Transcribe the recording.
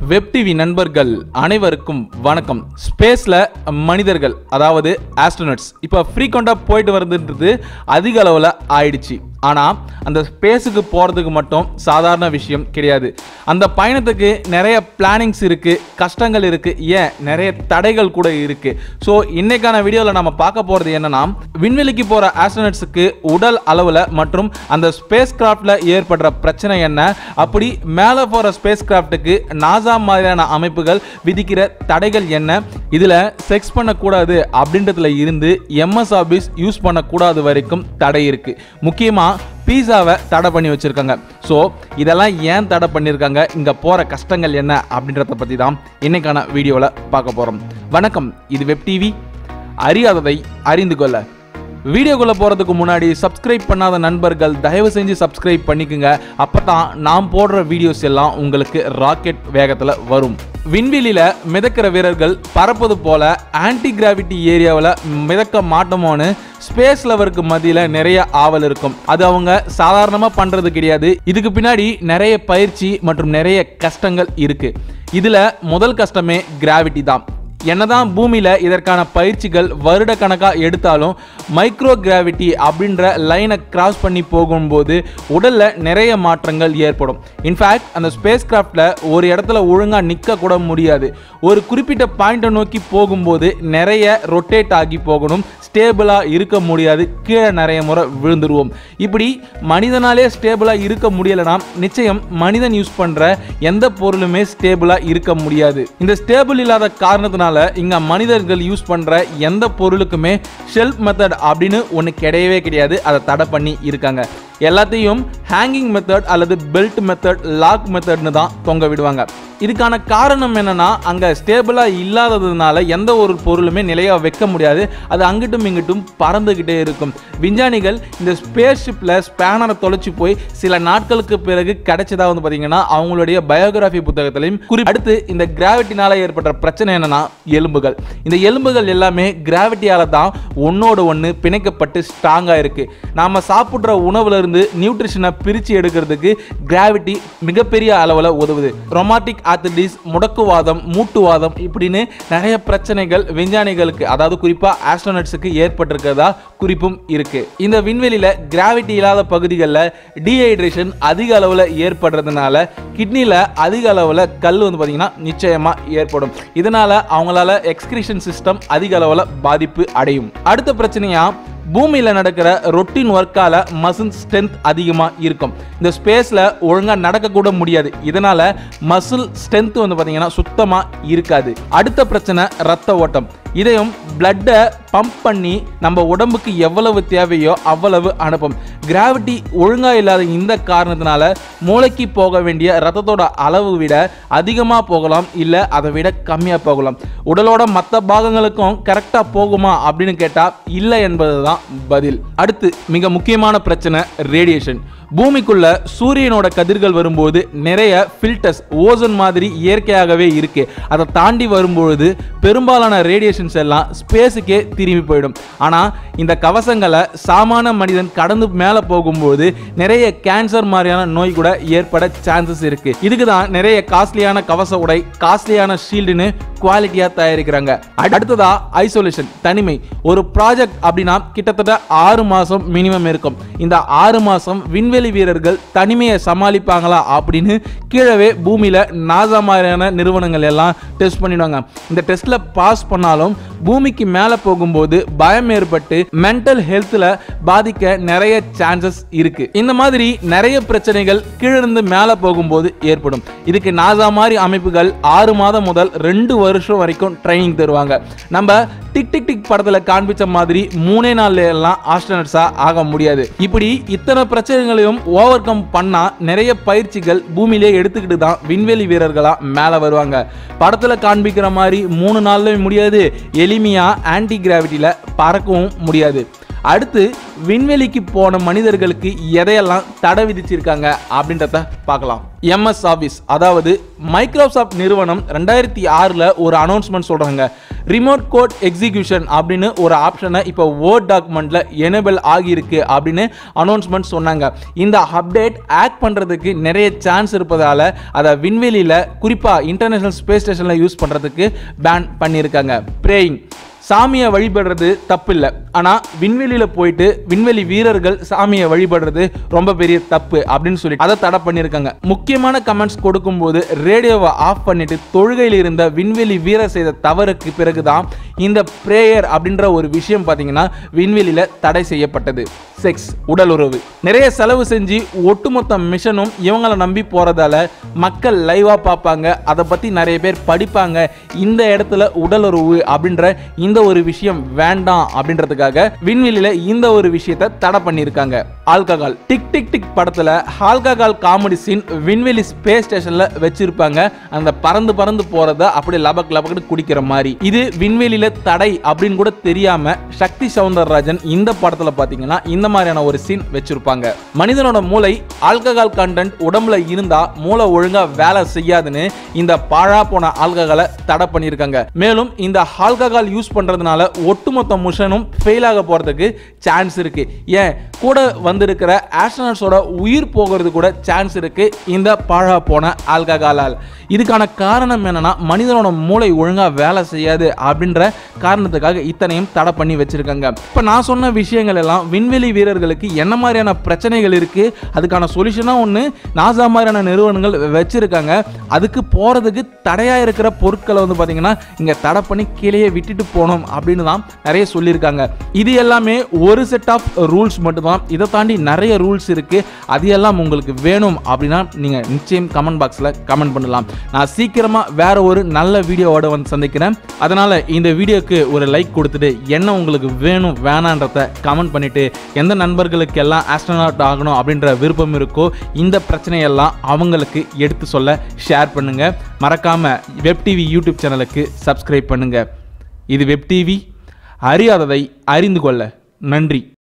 web TV நண்பர்கள் அனைவருக்கும் வணக்கம் ஸ்பேஸில் மனிதர்கள் அதாவது ஆஸ்ட்ரோனட்ஸ் இப்போ ஃப்ரீக்வெண்ட்டாக போயிட்டு வருதுன்றது அதிக அளவில் ஆயிடுச்சு ஆனால் அந்த ஸ்பேஸுக்கு போகிறதுக்கு மட்டும் சாதாரண விஷயம் கிடையாது அந்த பயணத்துக்கு நிறைய பிளானிங்ஸ் இருக்குது கஷ்டங்கள் இருக்குது ஏன் நிறைய தடைகள் கூட இருக்குது ஸோ இன்னைக்கான வீடியோவில் நம்ம பார்க்க போகிறது என்னன்னா விண்வெளிக்கு போகிற ஆஸ்ட்ரோனட்ஸுக்கு உடல் அளவில் மற்றும் அந்த ஸ்பேஸ் கிராஃப்டில் ஏற்படுற பிரச்சனை என்ன அப்படி மேலே போகிற ஸ்பேஸ் கிராஃப்ட்டுக்கு நாசா மாதிரியான அமைப்புகள் விதிக்கிற தடைகள் என்ன இதில் செக்ஸ் பண்ணக்கூடாது அப்படின்றதுல இருந்து எம்எஸ் ஆபீஸ் யூஸ் பண்ணக்கூடாது வரைக்கும் தடை இருக்குது முக்கியமாக பீஸாவை தடை பண்ணி வச்சுருக்காங்க ஸோ இதெல்லாம் ஏன் தடை பண்ணியிருக்காங்க இங்கே போகிற கஷ்டங்கள் என்ன அப்படின்றத பற்றி தான் இன்னைக்கான வீடியோவில் பார்க்க போகிறோம் வணக்கம் இது வெப் டிவி அறியாததை அறிந்து கொள்ள வீடியோக்குள்ளே போகிறதுக்கு முன்னாடி சப்ஸ்கிரைப் பண்ணாத நண்பர்கள் தயவு செஞ்சு சப்ஸ்கிரைப் பண்ணிக்கோங்க அப்போ தான் நான் போடுற வீடியோஸ் எல்லாம் உங்களுக்கு ராக்கெட் வேகத்தில் வரும் விண்வெளியில் மிதக்கிற வீரர்கள் பறப்பது போல ஆன்டி கிராவிட்டி ஏரியாவில் மிதக்க மாட்டோமோன்னு ஸ்பேஸ் லவருக்கு மத்தியில் நிறைய ஆவல் இருக்கும் அது அவங்க சாதாரணமாக பண்ணுறது கிடையாது இதுக்கு பின்னாடி நிறைய பயிற்சி மற்றும் நிறைய கஷ்டங்கள் இருக்கு இதில் முதல் கஷ்டமே கிராவிட்டி தான் என்னதான் பூமியில் இதற்கான பயிற்சிகள் வருட கணக்காக எடுத்தாலும் மைக்ரோ கிராவிட்டி அப்படின்ற லைனை கிராஸ் பண்ணி போகும்போது உடலில் நிறைய மாற்றங்கள் ஏற்படும் இன்ஃபேக்ட் அந்த ஸ்பேஸ் கிராஃப்டில் ஒரு இடத்துல ஒழுங்காக நிற்க கூட முடியாது ஒரு குறிப்பிட்ட பாயிண்ட்டை நோக்கி போகும்போது நிறைய ரொட்டேட் ஆகி போகணும் ஸ்டேபிளாக இருக்க முடியாது கீழே நிறைய முறை விழுந்துருவோம் இப்படி மனிதனாலே ஸ்டேபிளாக இருக்க முடியலைன்னா நிச்சயம் மனிதன் யூஸ் பண்ணுற எந்த பொருளுமே ஸ்டேபிளாக இருக்க முடியாது இந்த ஸ்டேபிள் இல்லாத காரணத்தினால இங்கே மனிதர்கள் யூஸ் பண்ணுற எந்த பொருளுக்குமே ஷெல்ஃப் மெத்தட் அப்படின்னு ஒன்று கிடையவே கிடையாது அதை தடை பண்ணி இருக்காங்க எல்லாத்தையும் ஹேங்கிங் மெத்தட் அல்லது பெல்ட் மெத்தட் லாக் மெத்தட்னு தான் தொங்க விடுவாங்க இதுக்கான காரணம் என்னன்னா அங்கே ஸ்டேபிளாக இல்லாததுனால எந்த ஒரு பொருளுமே நிலையாக வைக்க முடியாது அது அங்கிட்டும் இங்கிட்டும் பறந்துக்கிட்டே இருக்கும் விஞ்ஞானிகள் இந்த ஸ்பேஸ் ஷிப்பில் ஸ்பேனரை தொலைச்சி போய் சில நாட்களுக்கு பிறகு கிடைச்சதா வந்து பார்த்தீங்கன்னா அவங்களுடைய பயோகிராஃபி புத்தகத்திலையும் குறி அடுத்து இந்த கிராவிட்டினால ஏற்பட்ட பிரச்சனை என்னன்னா எலும்புகள் இந்த எலும்புகள் எல்லாமே கிராவிட்டியால தான் ஒன்னோடு ஒன்று பிணைக்கப்பட்டு ஸ்ட்ராங்காக இருக்கு நாம சாப்பிட்ற உணவுல இருந்து நியூட்ரிஷனை பிரித்து எடுக்கிறதுக்கு கிராவிட்டி மிகப்பெரிய அளவில் உதவுது ரொமாட்டிக் ஆர்த்தடிஸ் முடக்குவாதம் மூட்டுவாதம் இப்படின்னு நிறைய பிரச்சனைகள் விஞ்ஞானிகளுக்கு அதாவது குறிப்பாக ஆஸ்ட்ரோனட்ஸுக்கு ஏற்பட்டிருக்கிறதா குறிப்பும் இருக்கு இந்த விண்வெளியில் கிராவிட்டி இல்லாத பகுதிகளில் டீஹைட்ரேஷன் அதிக அளவில் ஏற்படுறதுனால கிட்னியில் அதிக அளவில் கல் வந்து பார்த்தீங்கன்னா நிச்சயமாக ஏற்படும் இதனால அவங்களால எக்ஸ்கிரிஷன் சிஸ்டம் அதிக அளவில் பாதிப்பு அடையும் அடுத்த பிரச்சனையா பூமியில் நடக்கிற ரொட்டீன் ஒர்க்கால மசில் ஸ்ட்ரென்த் அதிகமாக இருக்கும் இந்த ஸ்பேஸில் ஒழுங்காக நடக்கக்கூட முடியாது இதனால மசில் ஸ்ட்ரென்த் வந்து பார்த்தீங்கன்னா சுத்தமாக இருக்காது அடுத்த பிரச்சனை ரத்த ஓட்டம் இதையும் பிளட்டை பம்ப் பண்ணி நம்ம உடம்புக்கு எவ்வளவு தேவையோ அவ்வளவு அனுப்பும் கிராவிட்டி ஒழுங்காக இல்லாத இந்த காரணத்தினால மூளைக்கு போக வேண்டிய ரத்தத்தோட அளவு விட அதிகமாக போகலாம் இல்லை அதை விட கம்மியாக போகலாம் உடலோட மற்ற பாகங்களுக்கும் கரெக்டாக போகுமா அப்படின்னு கேட்டால் இல்லை என்பது தான் பதில் அடுத்து மிக முக்கியமான பிரச்சனை ரேடியேஷன் பூமிக்குள்ள சூரியனோட கதிர்கள் வரும்போது நிறைய ஃபில்டர்ஸ் ஓசோன் மாதிரி இயற்கையாகவே இருக்கு அதை தாண்டி வரும்பொழுது பெரும்பாலான ரேடியேஷன்ஸ் எல்லாம் ஸ்பேஸுக்கே திரும்பி போயிடும் ஆனால் இந்த கவசங்களை சாமானிய மனிதன் கடந்து மேலே போகும்போது நிறைய கேன்சர் மாதிரியான நோய் கூட ஏற்பட சான்சஸ் இருக்கு இதுக்கு தான் நிறைய காஸ்ட்லியான கவச உடை காஸ்ட்லியான ஷீல்டுன்னு குவாலிட்டியாக தயாரிக்கிறாங்க அடுத்ததா ஐசோலேஷன் தனிமை ஒரு ப்ராஜெக்ட் அப்படின்னா கிட்டத்தட்ட ஆறு மாதம் மினிமம் இருக்கும் இந்த ஆறு மாதம் விண்வெளி வீரர்கள் தனிமையை சமாளிப்பாங்களா அப்படின்னு கீழவே பூமியில் நாசா மாதிரியான நிறுவனங்கள் எல்லாம் டெஸ்ட் பண்ணிடுவாங்க இந்த டெஸ்ட்டில் பாஸ் பண்ணாலும் பூமிக்கு மேலே போகும்போது பயம் ஏற்பட்டு மென்டல் ஹெல்த்தில் பாதிக்க நிறைய சான்சஸ் இருக்கு இந்த மாதிரி நிறைய பிரச்சனைகள் கீழிருந்து மேலே போகும்போது ஏற்படும் இதுக்கு நாசா மாதிரி அமைப்புகள் ஆறு மாதம் முதல் ரெண்டு வருஷம் வரைக்கும் ட்ரைனிங் தருவாங்க நம்ம டிக் டிக் டிக் படத்தில் காண்பிச்ச மாதிரி மூணே நாள்ல எல்லாம் ஆஸ்ட்ரோனட்ஸா ஆக முடியாது இப்படி இத்தனை பிரச்சனைகளையும் ஓவர் கம் பண்ணா நிறைய பயிற்சிகள் பூமியிலே எடுத்துக்கிட்டு தான் விண்வெளி வீரர்களா மேலே வருவாங்க படத்தில் காண்பிக்கிற மாதிரி மூணு நாள்லயும் முடியாது எளிமையா ஆன்டி கிராவிட்டியில பறக்கவும் முடியாது அடுத்து விண்வெளிக்கு போன மனிதர்களுக்கு எதையெல்லாம் தடை விதிச்சிருக்காங்க அப்படின்றத பார்க்கலாம் எம்எஸ் ஆஃபீஸ் அதாவது மைக்ரோசாஃப்ட் நிறுவனம் ரெண்டாயிரத்தி ஆறில் ஒரு அனௌன்ஸ்மெண்ட் சொல்கிறாங்க ரிமோட் கோட் எக்ஸிகியூஷன் அப்படின்னு ஒரு ஆப்ஷனை இப்போ வேர்ட் டாக்குமெண்ட்ல எனேபிள் ஆகியிருக்கு அப்படின்னு அனௌன்ஸ்மெண்ட் சொன்னாங்க இந்த அப்டேட் ஆக்ட் பண்ணுறதுக்கு நிறைய சான்ஸ் இருப்பதால அதை விண்வெளியில் குறிப்பாக இன்டர்நேஷனல் ஸ்பேஸ் ஸ்டேஷனில் யூஸ் பண்ணுறதுக்கு பேன் பண்ணியிருக்காங்க ப்ரேயிங் சாமியை வழிபடுறது தப்பில்லை ஆனால் விண்வெளியில் போயிட்டு விண்வெளி வீரர்கள் சாமியை வழிபடுறது ரொம்ப பெரிய தப்பு அப்படின்னு சொல்லி அதை தடை பண்ணியிருக்காங்க முக்கியமான கமெண்ட்ஸ் கொடுக்கும்போது ரேடியோவை ஆஃப் பண்ணிட்டு தொழுகையில் இருந்த விண்வெளி வீரர் செய்த தவறுக்கு பிறகுதான் இந்த பிரேயர் அப்படின்ற ஒரு விஷயம் பார்த்தீங்கன்னா விண்வெளியில் தடை செய்யப்பட்டது செக்ஸ் உடல் உறவு நிறைய செலவு செஞ்சு ஒட்டுமொத்த மிஷனும் இவங்களை நம்பி போறதால மக்கள் லைவா பார்ப்பாங்க அதை பத்தி நிறைய பேர் படிப்பாங்க இந்த இடத்துல உடல் உறவு அப்படின்ற இந்த ஒரு விஷயம் வேண்டாம் அப்படின்றதுக்காக விண்வெளியில இந்த ஒரு விஷயத்தை தடை பண்ணியிருக்காங்க ஆல்கஹால் டிக் டிக் டிக் படத்துல ஆல்கஹால் காமெடி சீன் விண்வெளி ஸ்பேஸ் ஸ்டேஷன்ல வச்சிருப்பாங்க அந்த பறந்து பறந்து போறத அப்படி லபக் லபக்னு குடிக்கிற மாதிரி இது விண்வெளியில தடை அப்படின்னு கூட தெரியாம சக்தி சவுந்தரராஜன் இந்த படத்துல பாத்தீங்கன்னா இந்த மாதிரியான ஒரு சீன் வச்சிருப்பாங்க மனிதனோட மூளை ஆல்கஹால் கண்டென்ட் உடம்புல இருந்தா மூளை ஒழுங்கா வேலை செய்யாதுன்னு இந்த பாழா போன ஆல்கஹாலை தடை பண்ணியிருக்காங்க மேலும் இந்த ஆல்கஹால் யூஸ் பண்றதுனால ஒட்டுமொத்த முஷனும் ஃபெயில் ஆக போறதுக்கு சான்ஸ் இருக்கு ஏன் கூட வந்திருக்கிற ஆஸ்ட்ரோனட்ஸோட உயிர் போகிறது கூட சான்ஸ் இருக்கு இந்த பாழா போன ஆல்கஹாலால் இதுக்கான காரணம் என்னன்னா மனிதனோட மூளை ஒழுங்கா வேலை செய்யாது அப்படின்ற காரணத்துக்காக இத்தனையும் தடை பண்ணி வச்சிருக்காங்க இப்போ நான் சொன்ன விஷயங்கள் எல்லாம் விண்வெளி வீரர்களுக்கு என்ன மாதிரியான பிரச்சனைகள் இருக்கு அதுக்கான சொல்யூஷனாக ஒன்று நாசா மாதிரியான நிறுவனங்கள் வச்சிருக்காங்க அதுக்கு போறதுக்கு தடையா இருக்கிற பொருட்களை வந்து பார்த்தீங்கன்னா இங்க தடை பண்ணி கீழே விட்டுட்டு போகணும் அப்படின்னு தான் நிறைய சொல்லியிருக்காங்க இது எல்லாமே ஒரு செட் ஆஃப் ரூல்ஸ் மட்டும்தான் இதை தாண்டி நிறைய ரூல்ஸ் இருக்கு அது எல்லாம் உங்களுக்கு வேணும் அப்படின்னா நீங்க நிச்சயம் கமெண்ட் பாக்ஸ்ல கமெண்ட் பண்ணலாம் நான் சீக்கிரமா வேற ஒரு நல்ல வீடியோவோட வந்து சந்திக்கிறேன் அதனால இந்த வீடியோக்கு ஒரு லைக் கொடுத்துட்டு என்ன உங்களுக்கு வேணும் வேணான்றத கமெண்ட் பண்ணிட்டு எந்த நண்பர்களுக்கு எல்லாம் ஆஸ்ட்ரோனாட் ஆகணும் அப்படின்ற விருப்பம் இருக்கோ இந்த பிரச்சனையெல்லாம் அவங்களுக்கு எடுத்து சொல்ல ஷேர் பண்ணுங்க மறக்காம வெப் டிவி யூடியூப் சேனலுக்கு சப்ஸ்கிரைப் பண்ணுங்க இது வெப் டிவி அறியாததை அறிந்து கொள்ள நன்றி